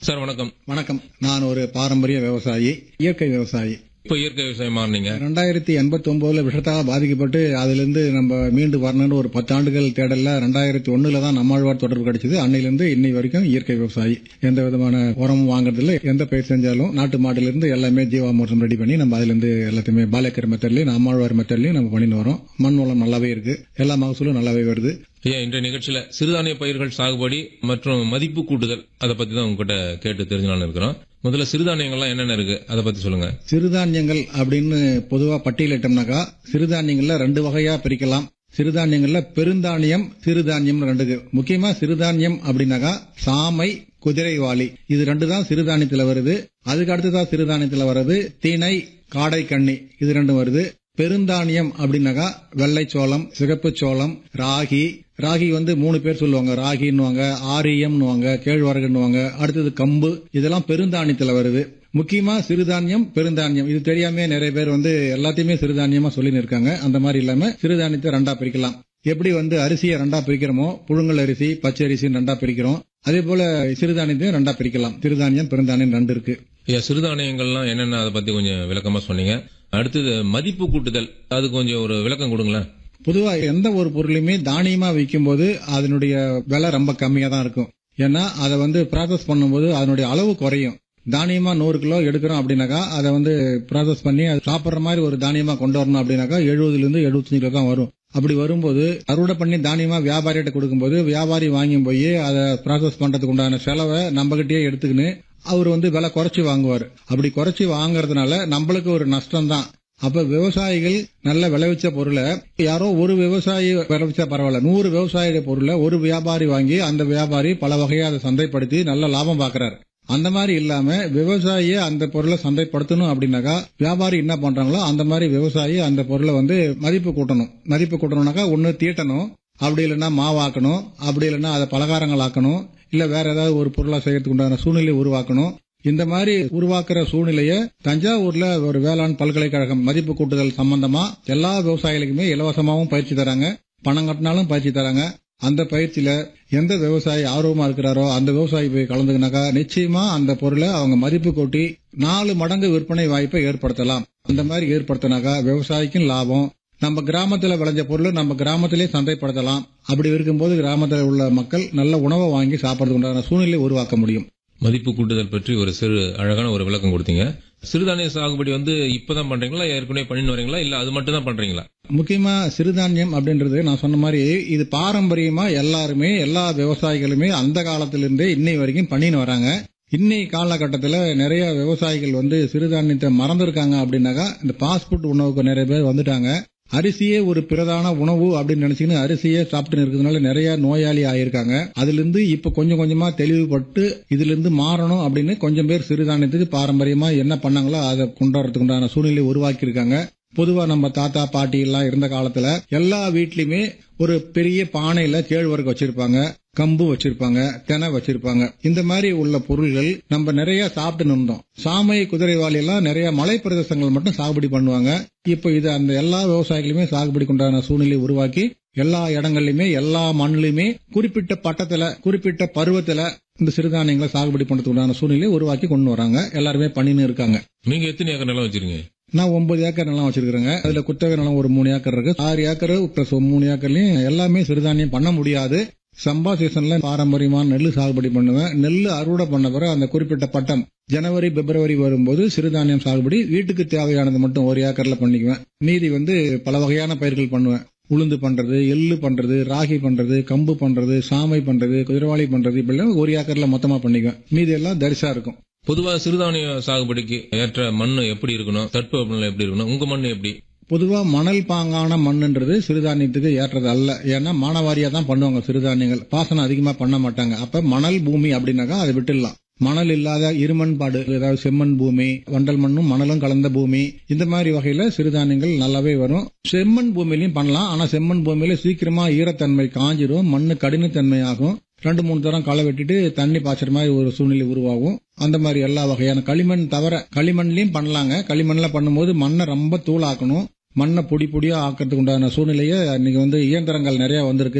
Sir வணக்கம் வணக்கம் நான் ஒரு பாரம்பரிய விவசாயி இயற்கை விவசாயி இப்போ இயற்கை விவசாயம் மாறினீங்க ரெண்டாயிரத்தி எண்பத்தி ஒன்பதுல விஷத்தால் பாதிக்கப்பட்டு அதிலிருந்து நம்ம மீண்டு வரணும்னு ஒரு பத்தாண்டுகள் தேடல்ல ரெண்டாயிரத்தி ஒண்ணுல தான் நம்மாழ்வார் தொடர்பு கிடைச்சது அன்னையிலிருந்து இன்னை வரைக்கும் இயற்கை விவசாயி எந்த விதமான உரமும் வாங்குறதில்ல எந்த பயிர் செஞ்சாலும் நாட்டு மாட்டிலிருந்து எல்லாமே ஜீவாமிர்தம் ரெடி பண்ணி நம்ம அதிலிருந்து எல்லாத்தையுமே பாலக்கர் மெத்தட்லயும் நம்மாழ்வார் மெத்தட்லயும் நம்ம பண்ணிட்டு வரோம் மண் வளம் நல்லாவே இருக்கு எல்லா மகசூலும் நல்லாவே வருது ஐயா இன்றைய நிகழ்ச்சியில சிறுதானிய பயிர்கள் சாகுபடி மற்றும் மதிப்பு கூட்டுதல் அதை பத்தி தான் உங்ககிட்ட கேட்டு தெரிஞ்சுக்கலாம்னு இருக்கிறோம் முதல்ல சிறுதானியங்கள்லாம் என்னென்ன இருக்கு அதை பத்தி சொல்லுங்க சிறுதானியங்கள் அப்படின்னு பொதுவா பட்டியலிட்டோம்னாக்கா சிறுதானியங்கள்ல ரெண்டு வகையா பிரிக்கலாம் சிறுதானியங்கள்ல பெருந்தானியம் சிறுதானியம் ரெண்டு இருக்கு. முக்கியமா சிறுதானியம் அப்படின்னாக்கா சாமை குதிரைவாளி இது ரெண்டு தான் சிறுதானியத்துல வருது அதுக்கு அடுத்ததா சிறுதானியத்துல வருது திணை காடை கண்ணி இது ரெண்டும் வருது பெருந்தானியம் அப்படின்னாக்கா வெள்ளை சோளம் சிகப்பு சோளம் ராகி ராகி வந்து மூணு பேர் சொல்லுவாங்க ராகின்னுவாங்க ஆரியம்னுவாங்க கேழ்வரகுன்னுவாங்க அடுத்தது கம்பு இதெல்லாம் பெருந்தானியத்துல வருது முக்கியமா சிறுதானியம் பெருந்தானியம் இது தெரியாம நிறைய பேர் வந்து எல்லாத்தையுமே சிறுதானியமா சொல்லி இருக்காங்க அந்த மாதிரி இல்லாம சிறுதானியத்தை ரெண்டா பிரிக்கலாம் எப்படி வந்து அரிசியை ரெண்டா பிரிக்கிறோமோ புழுங்கல் அரிசி பச்சை அரிசின்னு ரெண்டா பிரிக்கிறோம் அதே போல சிறுதானியத்தையும் ரெண்டா பிரிக்கலாம் சிறுதானியம் பெருந்தானியம் ரெண்டு இருக்கு ஐயா சிறுதானியங்கள்லாம் என்னென்ன அதை பத்தி கொஞ்சம் விளக்கமா சொன்னீங்க அடுத்தது மதிப்பு கூட்டுதல் அது கொஞ்சம் ஒரு விளக்கம் கொடுங்களேன் பொதுவா எந்த ஒரு பொருளையுமே தானியமா விற்கும்போது அதனுடைய விலை ரொம்ப கம்மியா தான் இருக்கும் ஏன்னா அதை வந்து ப்ராசஸ் பண்ணும்போது அதனுடைய அளவு குறையும் தானியமா நூறு கிலோ எடுக்கிறோம் அப்படின்னாக்கா அதை வந்து ப்ராசஸ் பண்ணி அது சாப்பிடுற மாதிரி ஒரு தானியமா கொண்டு வரணும் அப்படின்னாக்கா எழுபதுல இருந்து எழுபத்தஞ்சு கிலோ தான் வரும் அப்படி வரும்போது அறுவடை பண்ணி தானியமா வியாபாரிகிட்ட கொடுக்கும்போது வியாபாரி வாங்கி போய் அதை ப்ராசஸ் பண்றதுக்கு உண்டான செலவை நம்ம கிட்டயே எடுத்துக்கின்னு அவர் வந்து விலை குறைச்சு வாங்குவார் அப்படி குறைச்சு வாங்குறதுனால நம்மளுக்கு ஒரு நஷ்டம் தான் அப்ப விவசாயிகள் நல்ல விளைவிச்ச பொருளை யாரோ ஒரு விவசாயி விளைவிச்சா பரவாயில்ல நூறு விவசாயிய பொருளை ஒரு வியாபாரி வாங்கி அந்த வியாபாரி பல வகையா அதை சந்தைப்படுத்தி நல்ல லாபம் பாக்குறாரு அந்த மாதிரி இல்லாம விவசாயிய அந்த பொருளை சந்தைப்படுத்தணும் அப்படின்னாக்கா வியாபாரி என்ன பண்றாங்களோ அந்த மாதிரி விவசாயி அந்த பொருளை வந்து மதிப்பு கூட்டணும் மதிப்பு கூட்டணும்னாக்கா ஒன்னு தீட்டணும் அப்படி இல்லைன்னா மாவாக்கணும் அப்படி இல்லைன்னா அதை பலகாரங்கள் ஆக்கணும் இல்ல வேற ஏதாவது ஒரு பொருளா செய்யறதுக்கு உண்டான சூழ்நிலை உருவாக்கணும் இந்த மாதிரி உருவாக்குற சூழ்நிலைய தஞ்சாவூர்ல ஒரு வேளாண் பல்கலைக்கழகம் மதிப்பு கூட்டுதல் சம்பந்தமா எல்லா விவசாயிகளுக்குமே இலவசமாவும் பயிற்சி தராங்க பணம் கட்டினாலும் பயிற்சி தராங்க அந்த பயிற்சியில எந்த விவசாயி ஆர்வமா இருக்கிறாரோ அந்த விவசாயி போய் கலந்துக்கினாக்கா நிச்சயமா அந்த பொருளை அவங்க மதிப்பு கூட்டி நாலு மடங்கு விற்பனை வாய்ப்பை ஏற்படுத்தலாம் அந்த மாதிரி ஏற்படுத்தினாக்கா விவசாயிக்கும் லாபம் நம்ம கிராமத்துல விளைஞ்ச பொருள் நம்ம கிராமத்திலே சந்தைப்படுத்தலாம் அப்படி இருக்கும்போது கிராமத்தில் உள்ள மக்கள் நல்ல உணவை வாங்கி சாப்பிடுறதுக்கு உண்டான சூழ்நிலை உருவாக்க முடியும் மதிப்பு கூட்டுதல் பற்றி ஒரு சிறு அழகான ஒரு விளக்கம் கொடுத்தீங்க சிறுதானிய சாகுபடி வந்து இப்பதான் பண்றீங்களா ஏற்கனவே பண்ணிட்டு வரீங்களா இல்ல அது மட்டும் தான் பண்றீங்களா முக்கியமா சிறுதானியம் அப்படின்றது நான் சொன்ன மாதிரி இது பாரம்பரியமா எல்லாருமே எல்லா விவசாயிகளுமே அந்த காலத்திலிருந்தே இன்னை வரைக்கும் பண்ணின்னு வராங்க இன்னை காலகட்டத்தில் நிறைய விவசாயிகள் வந்து சிறுதானியத்தை மறந்துருக்காங்க அப்படின்னாக்கா இந்த பாஸ்புட் உணவுக்கு நிறைய பேர் வந்துட்டாங்க அரிசியே ஒரு பிரதான உணவு அப்படின்னு நினைச்சுக்கின்னு அரிசியே சாப்பிட்டு இருக்கிறதுனால நிறைய நோயாளி ஆயிருக்காங்க அதுல இருந்து இப்ப கொஞ்சம் கொஞ்சமா தெளிவுபட்டு இதுல இருந்து மாறணும் அப்படின்னு கொஞ்சம் பேர் சிறுதானியத்துக்கு பாரம்பரியமா என்ன பண்ணாங்களோ அதை கொண்டு வரதுக்கு உண்டான சூழ்நிலை உருவாக்கி இருக்காங்க பொதுவா நம்ம தாத்தா பாட்டி எல்லாம் இருந்த காலத்துல எல்லா வீட்லயுமே ஒரு பெரிய பானையில கேழ்வரகு வச்சிருப்பாங்க கம்பு வச்சிருப்பாங்க தெனை வச்சிருப்பாங்க இந்த மாதிரி உள்ள பொருள்கள் நம்ம நிறைய சாப்பிட்டு இருந்தோம் சாமை குதிரைவாளி எல்லாம் நிறைய மலை பிரதேசங்கள் மட்டும் சாகுபடி பண்ணுவாங்க இப்போ இது அந்த எல்லா விவசாயிகளுமே சாகுபடி கொண்டான சூழ்நிலை உருவாக்கி எல்லா இடங்கள்லயுமே எல்லா மண்ணிலுமே குறிப்பிட்ட பட்டத்துல குறிப்பிட்ட பருவத்துல இந்த சிறுதானியங்களை சாகுபடி பண்றதுக்கு உண்டான சூழ்நிலையை உருவாக்கி கொண்டு வராங்க எல்லாருமே பண்ணின்னு இருக்காங்க நீங்க எத்தனை ஏக்கர் நிலம் வச்சிருக்கீங்க நான் ஒன்பது ஏக்கர் நிலம் வச்சிருக்கிறேங்க அதுல குத்தகை நிலம் ஒரு மூணு ஏக்கர் இருக்கு ஆறு ஏக்கர் பிளஸ் மூணு ஏக்கர்லயும் எல்லாமே சிறுதானியம் பண்ண முடியாது சம்பா சீசன்ல பாரம்பரியமான நெல் சாகுபடி பண்ணுவேன் நெல் அறுவடை பண்ண பிறகு அந்த குறிப்பிட்ட பட்டம் ஜனவரி பிப்ரவரி வரும்போது சிறுதானியம் சாகுபடி வீட்டுக்கு தேவையானது மட்டும் ஒரு ஏக்கர்ல பண்ணிக்குவேன் மீதி வந்து பல வகையான பயிர்கள் பண்ணுவேன் உளுந்து பண்றது எள்ளு பண்றது ராகி பண்றது கம்பு பண்றது சாமை பண்றது குதிரவாளி பண்றது இப்படி ஒரு ஏக்கர்ல மொத்தமா பண்ணிக்குவேன் மீதி எல்லாம் தரிசா இருக்கும் பொதுவா சிறுதானிய சாகுபடிக்கு ஏற்ற மண் எப்படி இருக்கணும் தட்பவெப்பநிலை எப்படி இருக்கணும் உங்க மண் எப்படி பொதுவா மணல் பாங்கான மண்ணுன்றது சிறுதானியத்துக்கு ஏற்றது அல்ல ஏன்னா மானவாரியா தான் பண்ணுவாங்க சிறுதானியங்கள் பாசனம் அதிகமா பண்ண மாட்டாங்க அப்ப மணல் பூமி அப்படின்னாக்கா அதை விட்டுடலாம் மணல் இல்லாத இருமண்பாடு ஏதாவது செம்மண் பூமி வண்டல் மண்ணும் மணலும் கலந்த பூமி இந்த மாதிரி வகையில சிறுதானியங்கள் நல்லாவே வரும் செம்மண் பூமியிலையும் பண்ணலாம் ஆனா செம்மண் பூமியில சீக்கிரமா ஈரத்தன்மை காஞ்சிரும் மண்ணு கடினத்தன்மை ஆகும் ரெண்டு மூணு தரம் களை வெட்டிட்டு தண்ணி பாய்ச்சற மாதிரி ஒரு சூழ்நிலை உருவாகும் அந்த மாதிரி எல்லா வகையான களிமண் தவிர களிமண்லயும் பண்ணலாங்க களிமண்ல பண்ணும்போது மண்ணை ரொம்ப தூளாக்கணும் மண்ணை பொடி பொடியா ஆக்கிறதுக்கு உண்டான சூழ்நிலையை இன்னைக்கு வந்து இயந்திரங்கள் நிறைய வந்திருக்கு